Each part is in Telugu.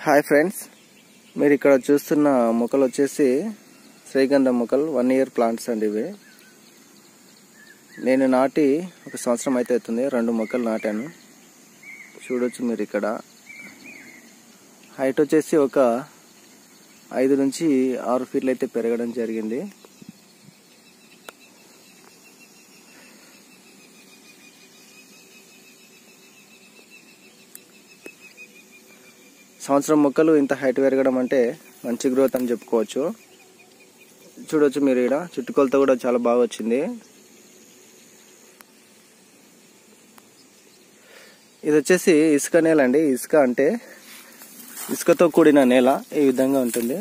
హాయ్ ఫ్రెండ్స్ మీరు ఇక్కడ చూస్తున్న మొక్కలు వచ్చేసి శ్రీగంధ మొక్కలు వన్ ఇయర్ ప్లాంట్స్ అండి ఇవి నేను నాటి ఒక సంవత్సరం అయితే అవుతుంది రెండు మొక్కలు నాటాను చూడొచ్చు మీరు ఇక్కడ హైట్ వచ్చేసి ఒక ఐదు నుంచి ఆరు ఫీట్లు అయితే పెరగడం జరిగింది సంవత్సరం మొక్కలు ఇంత హైట్ పెరగడం అంటే మంచి గ్రోత్ అని చెప్పుకోవచ్చు చూడొచ్చు మీరు ఇక్కడ చుట్టుకొలత కూడా చాలా బాగా వచ్చింది ఇది వచ్చేసి ఇసుక నేల అండి ఇసుక అంటే ఇసుకతో కూడిన నేల ఈ విధంగా ఉంటుంది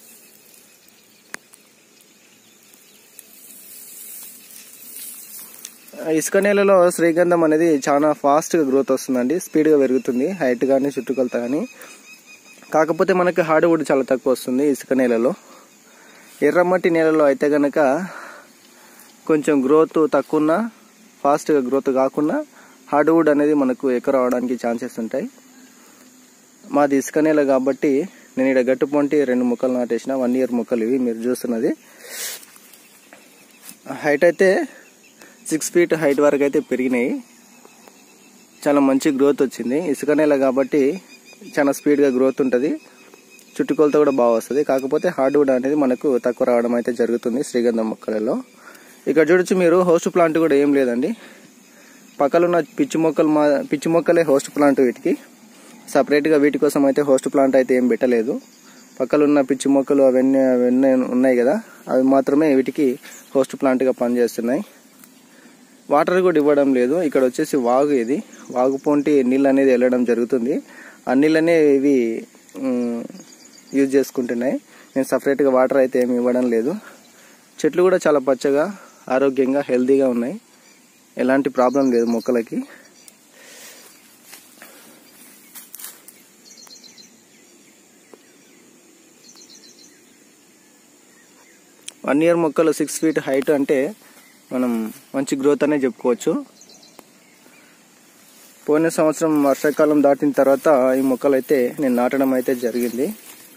ఇసుక నేలలో శ్రీగంధం అనేది చాలా ఫాస్ట్గా గ్రోత్ వస్తుందండి స్పీడ్గా పెరుగుతుంది హైట్ కానీ చుట్టుకొలత కానీ కాకపోతే మనకి హార్డ్వుడ్ చాలా తక్కువ వస్తుంది ఇసుక నేలలో ఎర్రమట్టి నేలలో అయితే కనుక కొంచెం గ్రోత్ తక్కువ ఉన్నా ఫాస్ట్గా గ్రోత్ కాకుండా హార్డ్వుడ్ అనేది మనకు ఎక్కువ రావడానికి ఛాన్సెస్ ఉంటాయి మాది ఇసుక నేల కాబట్టి నేను ఇక్కడ గట్టు పొంటి రెండు మొక్కలు నాటేసిన వన్ ఇయర్ మొక్కలు ఇవి మీరు చూస్తున్నది హైట్ అయితే సిక్స్ ఫీట్ హైట్ వరకు అయితే పెరిగినాయి చాలా మంచి గ్రోత్ వచ్చింది ఇసుక నేల కాబట్టి చాలా స్పీడ్గా గ్రోత్ ఉంటుంది చుట్టుకొలత కూడా బాగా వస్తుంది కాకపోతే హార్డ్వుడ్ అనేది మనకు తక్కువ రావడం అయితే జరుగుతుంది శ్రీగంధం మొక్కలలో ఇక్కడ చూడొచ్చు మీరు హోస్ట్ ప్లాంట్ కూడా ఏం లేదండి పక్కలున్న పిచ్చి మొక్కలు మా పిచ్చి మొక్కలే హోస్ట్ ప్లాంట్ వీటికి సపరేట్గా వీటి కోసం అయితే హోస్ట్ ప్లాంట్ అయితే ఏం పెట్టలేదు పక్కలున్న పిచ్చి మొక్కలు అవన్నీ అవన్నీ ఉన్నాయి కదా అవి మాత్రమే వీటికి హోస్ట్ ప్లాంట్గా పనిచేస్తున్నాయి వాటర్ కూడా ఇవ్వడం లేదు ఇక్కడ వచ్చేసి వాగు ఇది వాగు పొంటి నీళ్ళు అనేది వెళ్ళడం జరుగుతుంది ఆ నీళ్ళనే ఇవి యూజ్ చేసుకుంటున్నాయి నేను సపరేట్గా వాటర్ అయితే ఏమి ఇవ్వడం లేదు చెట్లు కూడా చాలా పచ్చగా ఆరోగ్యంగా హెల్తీగా ఉన్నాయి ఎలాంటి ప్రాబ్లం లేదు మొక్కలకి వన్ ఇయర్ మొక్కలు సిక్స్ ఫీట్ హైట్ అంటే మనం మంచి గ్రోత్ అనే చెప్పుకోవచ్చు పోయిన సంవత్సరం వర్షాకాలం దాటిన తర్వాత ఈ మొక్కలు అయితే నేను నాటడం అయితే జరిగింది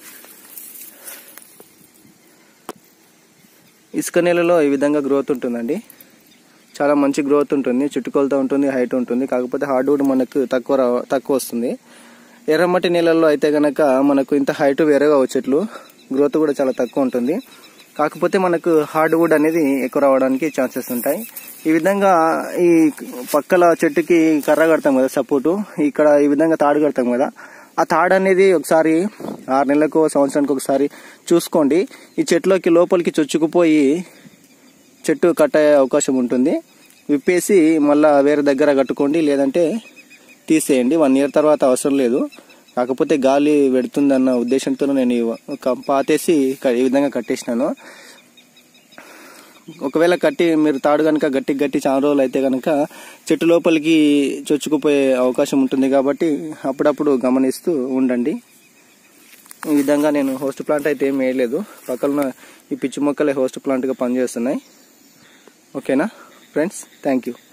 ఇసుక నేలలో ఈ విధంగా గ్రోత్ ఉంటుందండి చాలా మంచి గ్రోత్ ఉంటుంది చుట్టుకొలత ఉంటుంది హైట్ ఉంటుంది కాకపోతే హార్డ్వుడ్ మనకు తక్కువ రా- తక్కువ వస్తుంది ఎర్రమట్టి నీళ్ళల్లో అయితే గనక మనకు ఇంత హైట్ వేరేగా చెట్లు గ్రోత్ కూడా చాలా తక్కువ ఉంటుంది కాకపోతే మనకు హార్డ్వుడ్ అనేది ఎక్కువ రావడానికి ఛాన్సెస్ ఉంటాయి ఈ విధంగా ఈ పక్కల చెట్టుకి కర్ర కడతాం కదా సపోర్టు ఇక్కడ ఈ విధంగా తాడు కడతాం కదా ఆ తాడు అనేది ఒకసారి ఆరు నెలలకు సంవత్సరానికి ఒకసారి చూసుకోండి ఈ చెట్లోకి లోపలికి చొచ్చుకుపోయి చెట్టు కట్ అయ్యే అవకాశం ఉంటుంది విప్పేసి మళ్ళా వేరే దగ్గర కట్టుకోండి లేదంటే తీసేయండి వన్ ఇయర్ తర్వాత అవసరం లేదు కాకపోతే గాలి పెడుతుందన్న ఉద్దేశంతో నేను ఈ ఒక పాతేసి క- ఈ విధంగా కట్టేసినాను ఒకవేళ కట్టి మీరు తాడు కనుక గట్టి గట్టి చాలా రోజులు అయితే కనుక చెట్టు లోపలికి చొచ్చుకుపోయే అవకాశం ఉంటుంది కాబట్టి అప్పుడప్పుడు గమనిస్తూ ఉండండి ఈ విధంగా నేను హోస్ట్ ప్లాంట్ అయితే ఏం వేయలేదు పక్కన ఈ పిచ్చి మొక్కలే హోస్ట్ ప్లాంట్గా పనిచేస్తున్నాయి ఓకేనా ఫ్రెండ్స్ థ్యాంక్ యూ